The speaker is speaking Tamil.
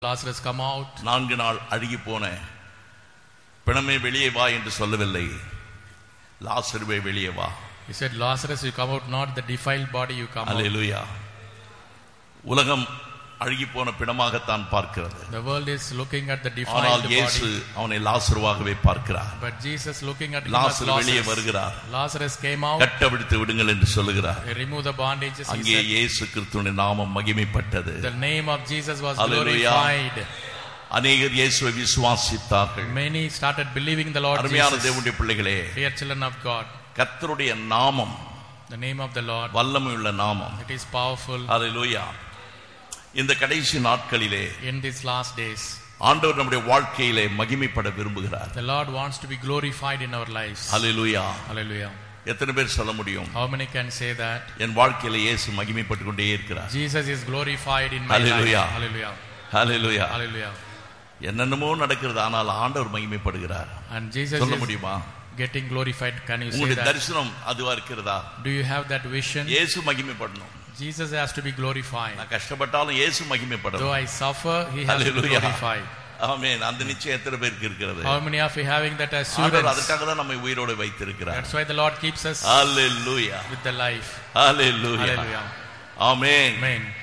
Lazarus come out. நான்கு நாள் அழுகி போன பிணமே வெளியே வா என்று சொல்லவில்லை லாசருவே வெளியே வா He said, Lazarus, you come out, not the defiled body, you come out. அல்லேலூயா உலகம் அழுகி போன பிணமாகத்தான் பார்க்கிறது The world is looking at the ஆனால் defiled இயேசு body. அவனை லாசருவாகவே பார்க்கிறார் But Jesus looking at him as லாசரு வெளியே Lazarus. வருகிறார் Lazarus came out. கட்டவிழ்த்து விடுங்கள் என்று சொல்லுகிறார் He removed the bandages. He அங்கே said, இயேசு கிறிஸ்துவின் நாமம் மகிமைப்பட்டது the name of Jesus was Hallelujah. glorified. அநேகர் இயேசுவை விசுவாசித்தார்கள் Many started believing the Lord அருமையான Jesus. தேவனுடைய பிள்ளைகளே Dear children of God, கர்த்தருடைய நாமம் the name of the Lord, வல்லமையுள்ள நாமம் it is powerful ஹalleluya இந்த கடைசி நாட்களிலே in these last days. ஆண்டவர் நம்முடைய வாழ்க்கையிலே மகிமைப்பட விரும்புகிறார் The Lord wants to be glorified in our lives. Hallelujah Hallelujah. எத்தனை பேர் சொல்ல முடியும் How many can say that? என் வாழ்க்கையில இயேசு மகிமைப்பட்டு கொண்டே இருக்கிறார் Jesus is glorified in my Hallelujah. life. Hallelujah. Hallelujah Hallelujah. என்னென்னமோ நடக்கிறது ஆனால் ஆண்டவர் மகிமைப்படுகிறார் And Jesus சொல்ல is முடியுமா getting glorified. Can you say உங்களுடைய that? தரிசனம் அதுவா இருக்கிறதா Do you have that vision? இயேசு மகிமைப்படணும் Jesus has to be glorified. நான் கஷ்டப்பட்டாலும் இயேசு Though மகிமைப்படணும் I suffer, he has to be Hallelujah. glorified. ஆமென் அந்த நிச்சயம் எத்தனை பேருக்கு இருக்கிறது How many of you having that ஆண்டவர் assurance? அதற்காக தான் நம்மை உயிரோடு வைத்திருக்கிறார் That's why the Lord keeps us hallelujah with the life. Hallelujah Hallelujah. Amen Amen.